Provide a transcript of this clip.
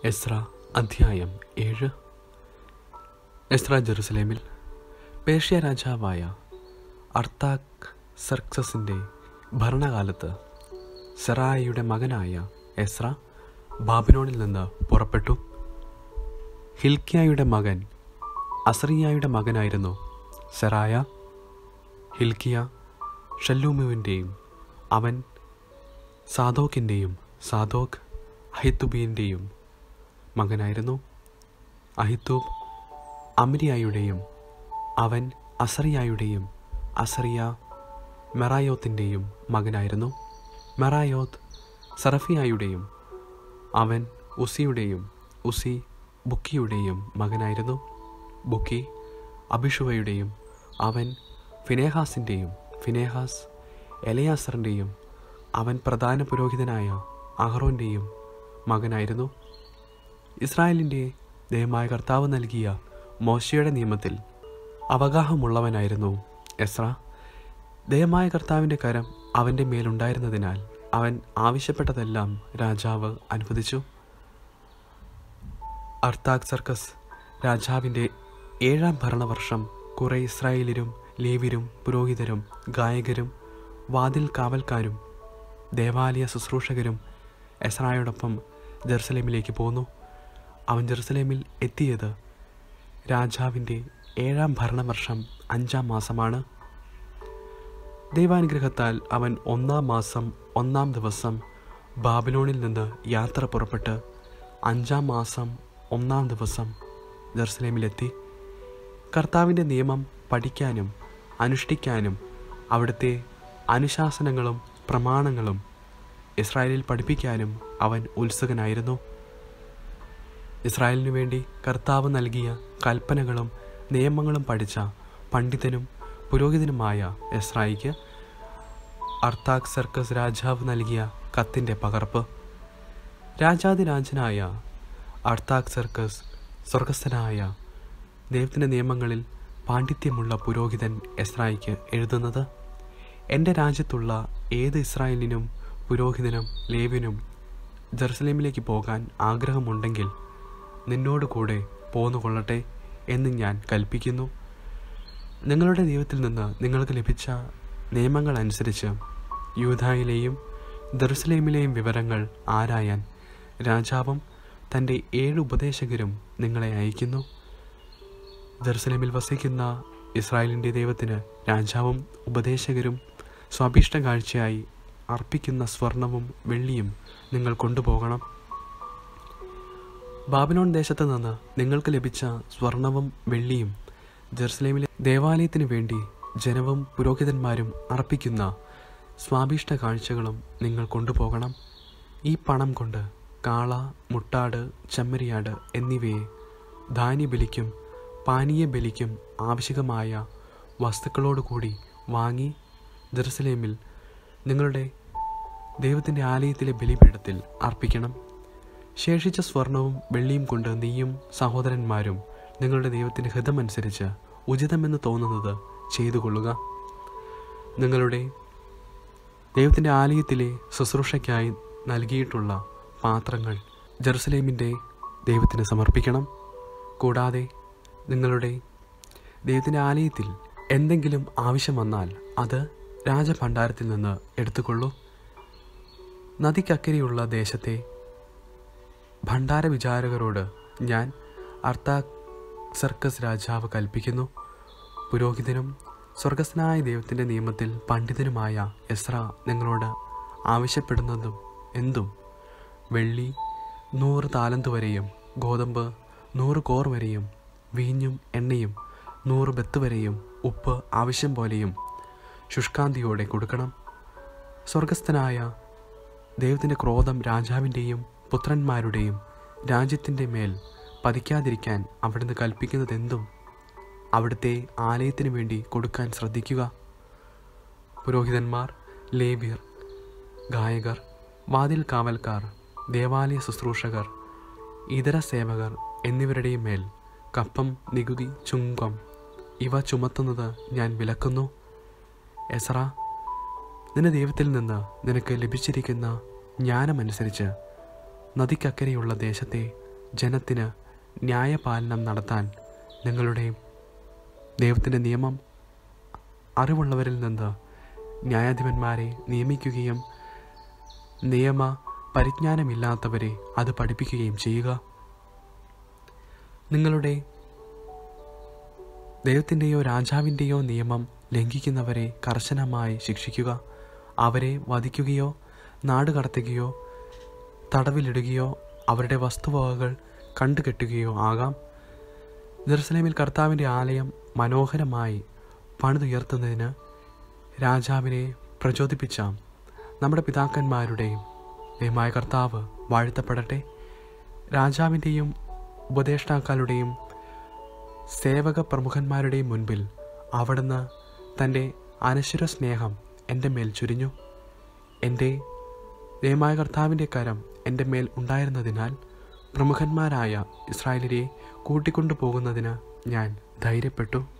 എസ്ര അധ്യായം ഏഴ് എസ്ര ജെറുസലേമിൽ പേർഷ്യ രാജാവായ അർത്താക് സർക്സസിൻ്റെ ഭരണകാലത്ത് സെറായയുടെ മകനായ എസ്ര ബാബിലോണിൽ നിന്ന് പുറപ്പെട്ടു ഹിൽക്കിയായുടെ മകൻ അസറിയായുടെ മകനായിരുന്നു സെറായ ഹിൽക്കിയ ഷല്ലൂമുവിൻ്റെയും അവൻ സാദോക്കിൻ്റെയും സാദോക്ക് അഹിത്തുബിൻ്റെയും മകനായിരുന്നു അഹിത്തൂബ് അമിരിയായുടെയും അവൻ അസറിയായുടെയും അസറിയ മെറായോത്തിൻ്റെയും മകനായിരുന്നു മെറായോത്ത് സറഫിയായുടെയും അവൻ ഉസിയുടെയും ഉസി ബുക്കിയുടെയും മകനായിരുന്നു ബുക്കി അഭിഷുവയുടെയും അവൻ ഫിനേഹാസിൻ്റെയും ഫിനേഹാസ് എലയാസറിൻ്റെയും അവൻ പ്രധാന പുരോഹിതനായ അഹ്റോൻ്റെയും മകനായിരുന്നു ഇസ്രായേലിൻ്റെ ദയമായ കർത്താവ് നൽകിയ മോശയുടെ നിയമത്തിൽ അവഗാഹമുള്ളവനായിരുന്നു എസ്ര ദയമായ കർത്താവിൻ്റെ കരം അവൻ്റെ മേലുണ്ടായിരുന്നതിനാൽ അവൻ ആവശ്യപ്പെട്ടതെല്ലാം രാജാവ് അനുവദിച്ചു അർത്താക് സർക്കസ് രാജാവിൻ്റെ ഏഴാം ഭരണവർഷം കുറേ ഇസ്രായേലിരും ലേവിരും പുരോഹിതരും ഗായകരും വാതിൽ കാവൽക്കാരും ദേവാലയ ശുശ്രൂഷകരും എസ്രായോടൊപ്പം ജെറുസലേമിലേക്ക് പോന്നു അവൻ ജെറുസലേമിൽ എത്തിയത് രാജാവിൻ്റെ ഏഴാം ഭരണവർഷം അഞ്ചാം മാസമാണ് ദൈവാനുഗ്രഹത്താൽ അവൻ ഒന്നാം മാസം ഒന്നാം ദിവസം ബാബിലോണിൽ നിന്ന് യാത്ര പുറപ്പെട്ട് അഞ്ചാം മാസം ഒന്നാം ദിവസം ജെറുസലേമിലെത്തി കർത്താവിൻ്റെ നിയമം പഠിക്കാനും അനുഷ്ഠിക്കാനും അവിടുത്തെ അനുശാസനങ്ങളും പ്രമാണങ്ങളും ഇസ്രായേലിൽ പഠിപ്പിക്കാനും അവൻ ഉത്സുകനായിരുന്നു ഇസ്രായേലിനു വേണ്ടി കർത്താവ് നൽകിയ കൽപ്പനകളും നിയമങ്ങളും പഠിച്ച പണ്ഡിതനും പുരോഹിതനുമായ എസ്രായിക്ക് അർത്താക് സർക്കസ് രാജാവ് നൽകിയ കത്തിൻ്റെ പകർപ്പ് രാജാതിരാജനായ അർത്താക് സർക്കസ് സ്വർഗസ്ഥനായ ദൈവത്തിൻ്റെ നിയമങ്ങളിൽ പാണ്ഡിത്യമുള്ള പുരോഹിതൻ എസ്രായിക്ക് എഴുതുന്നത് എൻ്റെ രാജ്യത്തുള്ള ഏത് ഇസ്രായേലിനും പുരോഹിതനും ലേവിനും ജെറുസലേമിലേക്ക് പോകാൻ ആഗ്രഹമുണ്ടെങ്കിൽ നിന്നോട് കൂടെ പോന്നുകൊള്ളട്ടെ എന്ന് ഞാൻ കൽപ്പിക്കുന്നു നിങ്ങളുടെ ദൈവത്തിൽ നിന്ന് നിങ്ങൾക്ക് ലഭിച്ച നിയമങ്ങൾ അനുസരിച്ച് യൂതായിലെയും ജെറുസലേമിലെയും വിവരങ്ങൾ ആരായാൻ രാജാവും തൻ്റെ ഏഴ് ഉപദേശകരും നിങ്ങളെ അയക്കുന്നു ജെറുസലേമിൽ വസിക്കുന്ന ഇസ്രായേലിൻ്റെ ദൈവത്തിന് രാജാവും ഉപദേശകരും സ്വാഭീഷ്ട കാഴ്ചയായി അർപ്പിക്കുന്ന സ്വർണവും വെള്ളിയും നിങ്ങൾ കൊണ്ടുപോകണം ബാബിലോൺ ദേശത്ത് നിന്ന് നിങ്ങൾക്ക് ലഭിച്ച സ്വർണവും വെള്ളിയും ജെറുസലേമിലെ ദേവാലയത്തിന് വേണ്ടി ജനവും പുരോഹിതന്മാരും അർപ്പിക്കുന്ന സ്വാഭീഷ്ട കാഴ്ചകളും നിങ്ങൾ കൊണ്ടുപോകണം ഈ പണം കൊണ്ട് കാള മുട്ടാട് ചെമ്മരിയാട് എന്നിവയെ ധാന്യബലിക്കും പാനീയ ബലിക്കും ആവശ്യകമായ വസ്തുക്കളോടുകൂടി വാങ്ങി ജെറുസലേമിൽ നിങ്ങളുടെ ദൈവത്തിൻ്റെ ആലയത്തിലെ ബലിപീഠത്തിൽ അർപ്പിക്കണം ശേഷിച്ച സ്വർണവും വെള്ളിയും കൊണ്ട് നീയും സഹോദരന്മാരും നിങ്ങളുടെ ദൈവത്തിൻ്റെ ഹിതമനുസരിച്ച് ഉചിതമെന്ന് തോന്നുന്നത് ചെയ്തു കൊള്ളുക നിങ്ങളുടെ ദൈവത്തിൻ്റെ ആലയത്തിലെ ശുശ്രൂഷയ്ക്കായി നൽകിയിട്ടുള്ള പാത്രങ്ങൾ ജെറുസലേമിൻ്റെ ദൈവത്തിന് സമർപ്പിക്കണം കൂടാതെ നിങ്ങളുടെ ദൈവത്തിൻ്റെ ആലയത്തിൽ എന്തെങ്കിലും ആവശ്യം വന്നാൽ അത് രാജഭണ്ഡാരത്തിൽ നിന്ന് എടുത്തുകൊള്ളൂ നദിക്കക്കരെയുള്ള ദേശത്തെ ഭണ്ഡാര വിചാരകരോട് ഞാൻ അർത്താ സർക്കസ് രാജാവ് കൽപ്പിക്കുന്നു പുരോഹിതനും സ്വർഗസ്നായ ദൈവത്തിൻ്റെ നിയമത്തിൽ പണ്ഡിതനുമായ എസ്ര നിങ്ങളോട് ആവശ്യപ്പെടുന്നതും എന്തും വെള്ളി നൂറ് താലന്ത് വരെയും ഗോതമ്പ് നൂറ് കോർ വരെയും വീഞ്ഞും എണ്ണയും നൂറ് ബത്ത് വരെയും ഉപ്പ് ആവശ്യം പോലെയും ശുഷ്കാന്തിയോടെ കൊടുക്കണം സ്വർഗസ്ഥനായ ദൈവത്തിൻ്റെ ക്രോധം രാജാവിൻ്റെയും പുത്രന്മാരുടെയും രാജ്യത്തിൻ്റെ മേൽ പതിക്കാതിരിക്കാൻ അവിടുന്ന് കൽപ്പിക്കുന്നതെന്തും അവിടുത്തെ ആലയത്തിന് വേണ്ടി കൊടുക്കാൻ ശ്രദ്ധിക്കുക പുരോഹിതന്മാർ ലേവ്യർ ഗായകർ വാതിൽ കാവൽക്കാർ ദേവാലയ ശുശ്രൂഷകർ ഇതര സേവകർ എന്നിവരുടെയും മേൽ കപ്പം നികുതി ചുങ്കം ഇവ ചുമത്തുന്നത് ഞാൻ വിലക്കുന്നു എസറ നിന്റെ ദൈവത്തിൽ നിന്ന് നിനക്ക് ലഭിച്ചിരിക്കുന്ന ജ്ഞാനമനുസരിച്ച് നദിക്കക്കരെയുള്ള ദേശത്തെ ജനത്തിന് ന്യായപാലനം നടത്താൻ നിങ്ങളുടെ ദൈവത്തിൻ്റെ നിയമം അറിവുള്ളവരിൽ നിന്ന് ന്യായാധിപന്മാരെ നിയമിക്കുകയും നിയമ പരിജ്ഞാനമില്ലാത്തവരെ അത് പഠിപ്പിക്കുകയും ചെയ്യുക നിങ്ങളുടെ ദൈവത്തിൻ്റെയോ രാജാവിൻ്റെയോ നിയമം ലംഘിക്കുന്നവരെ കർശനമായി ശിക്ഷിക്കുക അവരെ വധിക്കുകയോ നാടുകടത്തുകയോ തടവിലിടുകയോ അവരുടെ വസ്തുവകകൾ കണ്ടുകെട്ടുകയോ ആകാം ജെറുസലേമിൽ കർത്താവിൻ്റെ ആലയം മനോഹരമായി പണിതുയർത്തുന്നതിന് രാജാവിനെ പ്രചോദിപ്പിച്ച നമ്മുടെ പിതാക്കന്മാരുടെയും ദൈവമായ കർത്താവ് വാഴ്ത്തപ്പെടട്ടെ രാജാവിൻ്റെയും ഉപദേഷ്ടാക്കളുടെയും സേവക പ്രമുഖന്മാരുടെയും മുൻപിൽ അവിടുന്ന് തൻ്റെ അനശ്വര സ്നേഹം എൻ്റെ മേൽ ചുരിഞ്ഞു എൻ്റെ ദൈവമായ കർത്താവിൻ്റെ കരം എൻ്റെ മേൽ ഉണ്ടായിരുന്നതിനാൽ പ്രമുഖന്മാരായ ഇസ്രായേലിനെ കൂട്ടിക്കൊണ്ടു പോകുന്നതിന് ഞാൻ ധൈര്യപ്പെട്ടു